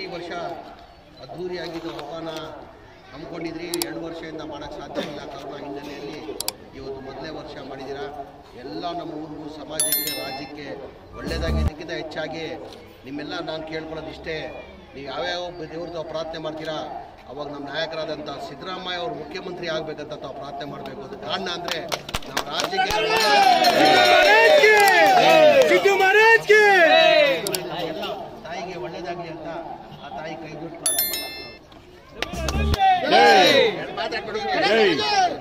ವರ್ಷ ಅದ್ಧೂರಿಯಾಗಿದ್ದು ಹಬ್ಬನ ಹಮ್ಮಿಕೊಂಡಿದ್ರಿ ಎರಡು ವರ್ಷದಿಂದ ಮಾಡೋಕ್ಕೆ ಸಾಧ್ಯ ಇಲ್ಲ ಕರೋನಾ ಹಿನ್ನೆಲೆಯಲ್ಲಿ ಇವತ್ತು ಮೊದಲನೇ ವರ್ಷ ಮಾಡಿದ್ದೀರಾ ಎಲ್ಲ ನಮ್ಮ ಊರಿಗೂ ಸಮಾಜಕ್ಕೆ ರಾಜ್ಯಕ್ಕೆ ಒಳ್ಳೆಯದಾಗಿ ಇದಕ್ಕಿಂತ ಹೆಚ್ಚಾಗಿ ನಿಮ್ಮೆಲ್ಲ ನಾನು ಕೇಳ್ಕೊಳ್ಳೋದು ಇಷ್ಟೇ ನೀವು ಯಾವ್ಯಾವ ದೇವ್ರ ತಾವು ಪ್ರಾರ್ಥನೆ ಮಾಡ್ತೀರಾ ಅವಾಗ ನಮ್ಮ ನಾಯಕರಾದಂಥ ಸಿದ್ದರಾಮಯ್ಯ ಅವರು ಮುಖ್ಯಮಂತ್ರಿ ಆಗಬೇಕಂತ ತಾವು ಪ್ರಾರ್ಥನೆ ಮಾಡಬೇಕು ಅದು ಕಾರಣ ಅಂದರೆ ನಮ್ಮ ರಾಜ್ಯಕ್ಕೆ ಸಿದ್ದು ಮಹಾರಾಜ್ ಗೆ ಎಲ್ಲ ತಾಯಿಗೆ ಒಳ್ಳೇದಾಗಲಿ ಅಂತ ಆ ತಾಯಿ ಕೈ ಬಿಟ್ಟು ಪ್ರಾರ್ಥನೆ ಮಾಡಿ. ಜೈ ಎರಡು ಮಾತಾಡ್ಬಿಡಿ.